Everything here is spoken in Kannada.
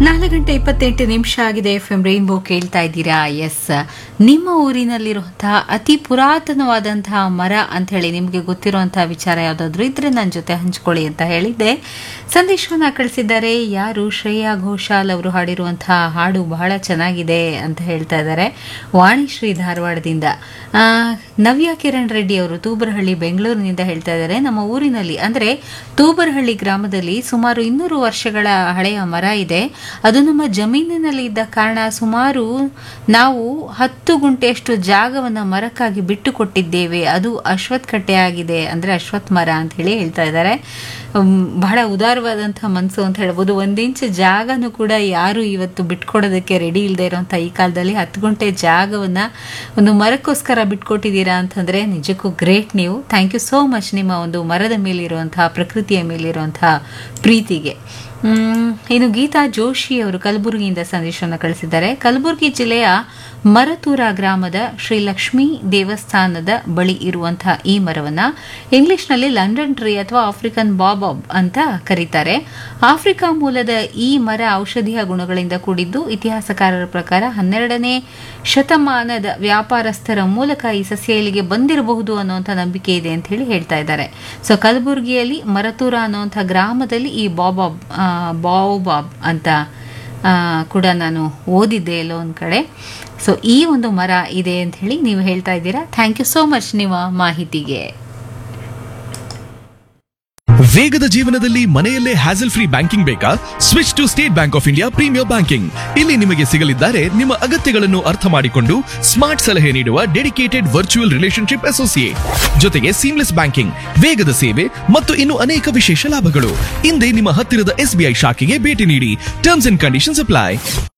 ನಾಲ್ಕು ಗಂಟೆ ಇಪ್ಪತ್ತೆಂಟು ನಿಮಿಷ ಆಗಿದೆ ಎಫ್ ಎಂ ರೈನ್ಬೋ ಕೇಳ್ತಾ ಇದ್ದೀರಾ ಎಸ್ ನಿಮ್ಮ ಊರಿನಲ್ಲಿರುವಂತಹ ಅತಿ ಪುರಾತನವಾದಂತಹ ಮರ ಅಂತ ಹೇಳಿ ನಿಮಗೆ ಗೊತ್ತಿರುವಂತಹ ವಿಚಾರ ಯಾವುದಾದ್ರೂ ಇದ್ರೆ ನನ್ನ ಜೊತೆ ಹಂಚ್ಕೊಳ್ಳಿ ಅಂತ ಹೇಳಿದ್ದೆ ಸಂದೇಶವನ್ನ ಕಳಿಸಿದ್ದಾರೆ ಯಾರು ಶ್ರೇಯಾ ಘೋಷಾಲ್ ಅವರು ಹಾಡಿರುವಂತಹ ಹಾಡು ಬಹಳ ಚೆನ್ನಾಗಿದೆ ಅಂತ ಹೇಳ್ತಾ ಇದ್ದಾರೆ ವಾಣಿಶ್ರೀ ಧಾರವಾಡದಿಂದ ಆ, ನವ್ಯ ಕಿರಣ್ ರೆಡ್ಡಿ ಅವರು ತೂಬರಹಳ್ಳಿ ಬೆಂಗಳೂರಿನಿಂದ ಹೇಳ್ತಾ ಇದ್ದಾರೆ ನಮ್ಮ ಊರಿನಲ್ಲಿ ಅಂದ್ರೆ ತೂಬರಹಳ್ಳಿ ಗ್ರಾಮದಲ್ಲಿ ಸುಮಾರು ಇನ್ನೂರು ವರ್ಷಗಳ ಹಳೆಯ ಮರ ಇದೆ ಅದು ನಮ್ಮ ಜಮೀನಿನಲ್ಲಿ ಇದ್ದ ಕಾರಣ ಸುಮಾರು ನಾವು ಹತ್ತು ಗುಂಟೆಯಷ್ಟು ಜಾಗವನ್ನ ಮರಕ್ಕಾಗಿ ಬಿಟ್ಟು ಕೊಟ್ಟಿದ್ದೇವೆ ಅದು ಅಶ್ವತ್ಥ ಕಟ್ಟೆ ಆಗಿದೆ ಅಂದ್ರೆ ಅಶ್ವತ್ಥ ಮರ ಅಂತ ಹೇಳಿ ಹೇಳ್ತಾ ಇದ್ದಾರೆ ಉಮ್, ಬಹಳ ಉದಾರವಾದಂತಹ ಮನಸ್ಸು ಅಂತ ಹೇಳ್ಬೋದು ಒಂದ್ ಇಂಚ್ ಜಾಗನೂ ಕೂಡ ಯಾರು ಇವತ್ತು ಬಿಟ್ಕೊಡೋದಕ್ಕೆ ರೆಡಿ ಇಲ್ಲದೆ ಇರುವಂತಹ ಈ ಕಾಲದಲ್ಲಿ ಹತ್ತು ಗುಂಟೆ ಜಾಗವನ್ನ ಒಂದು ಮರಕ್ಕೋಸ್ಕರ ಬಿಟ್ಕೊಟ್ಟಿದ್ದೀರಾ ಅಂತಂದ್ರೆ ನಿಜಕ್ಕೂ ಗ್ರೇಟ್ ನೀವು ಥ್ಯಾಂಕ್ ಯು ಸೋ ಮಚ್ ನಿಮ್ಮ ಒಂದು ಮರದ ಮೇಲಿರುವಂತಹ ಪ್ರಕೃತಿಯ ಮೇಲಿರುವಂತಹ ಪ್ರೀತಿಗೆ ಮ್, ಇನ್ನು ಗೀತಾ ಜೋಶಿ ಅವರು ಕಲಬುರಗಿಯಿಂದ ಸಂದೇಶವನ್ನು ಕಳಿಸಿದ್ದಾರೆ ಕಲಬುರಗಿ ಜಿಲ್ಲೆಯ ಮರತೂರ ಗ್ರಾಮದ ಶ್ರೀ ಲಕ್ಷ್ಮೀ ದೇವಸ್ಥಾನದ ಬಳಿ ಇರುವಂತಹ ಈ ಮರವನ್ನ ಇಂಗ್ಲಿಷ್ನಲ್ಲಿ ಲಂಡನ್ ಟ್ರೀ ಅಥವಾ ಆಫ್ರಿಕನ್ ಬಾಬಾಬ್ ಅಂತ ಕರೀತಾರೆ ಆಫ್ರಿಕಾ ಮೂಲದ ಈ ಮರ ಔಷಧೀಯ ಗುಣಗಳಿಂದ ಕೂಡಿದ್ದು ಇತಿಹಾಸಕಾರರ ಪ್ರಕಾರ ಹನ್ನೆರಡನೇ ಶತಮಾನದ ವ್ಯಾಪಾರಸ್ಥರ ಮೂಲಕ ಈ ಸಸ್ಯ ಇಲ್ಲಿಗೆ ಬಂದಿರಬಹುದು ಅನ್ನುವಂಥ ನಂಬಿಕೆ ಇದೆ ಅಂತ ಹೇಳಿ ಹೇಳ್ತಾ ಇದ್ದಾರೆ ಸೊ ಕಲಬುರಗಿಯಲ್ಲಿ ಮರತೂರ ಅನ್ನುವಂಥ ಗ್ರಾಮದಲ್ಲಿ ಈ ಬಾಬಾಬ್ ಆ, ಬಾओबाಬ್ ಅಂತ ಆ, ಕೂಡ ನಾನು ಓದಿದ್ದೆ ಎಲ್ಲೋ ಒಂದು ಕಡೆ ಸೊ ಈ ಒಂದು ಮರ ಇದೆ ಅಂತ ಹೇಳಿ ನೀವು ಹೇಳ್ತಾ ಇದ್ದೀರಾ ಥ್ಯಾಂಕ್ ಯು ಸೋ ಮಚ್ ನಿಮ್ಮ ಮಾಹಿತಿಗೆ ವೇಗದ ಜೀವನದಲ್ಲಿ ಮನೆಯಲ್ಲೇ ಹ್ಯಾಸಲ್ ಫ್ರೀ ಬ್ಯಾಂಕಿಂಗ್ ಬೇಕಾ switch to State Bank of India premier banking ಇಲ್ಲಿ ನಿಮಗೆ ಸಿಗಲಿದ್ದಾರೆ ನಿಮ್ಮ ಅಗತ್ಯಗಳನ್ನು ಅರ್ಥ ಮಾಡಿಕೊಂಡು ಸ್ಮಾರ್ಟ್ ಸಲಹೆ ನೀಡುವ ಡೆಡಿಕೇಟೆಡ್ ವರ್ಚುವಲ್ ರಿಲೇಶನ್ಶಿಪ್ ಅಸೋಸಿಯೇಟ್ ಜೊತೆಗೆ ಸೀಮ್ಲೆಸ್ ಬ್ಯಾಂಕಿಂಗ್ ವೇಗದ ಸೇವೆ ಮತ್ತು ಇನ್ನು ಅನೇಕ ವಿಶೇಷ ಲಾಭಗಳು ಹಿಂದೆ ನಿಮ್ಮ ಹತ್ತಿರದ ಎಸ್ಬಿಐ ಶಾಖೆಗೆ ಭೇಟಿ ನೀಡಿ ಟರ್ಮ್ಸ್ ಅಂಡ್ ಕಂಡೀಷನ್ಸ್ ಅಪ್ಲೈ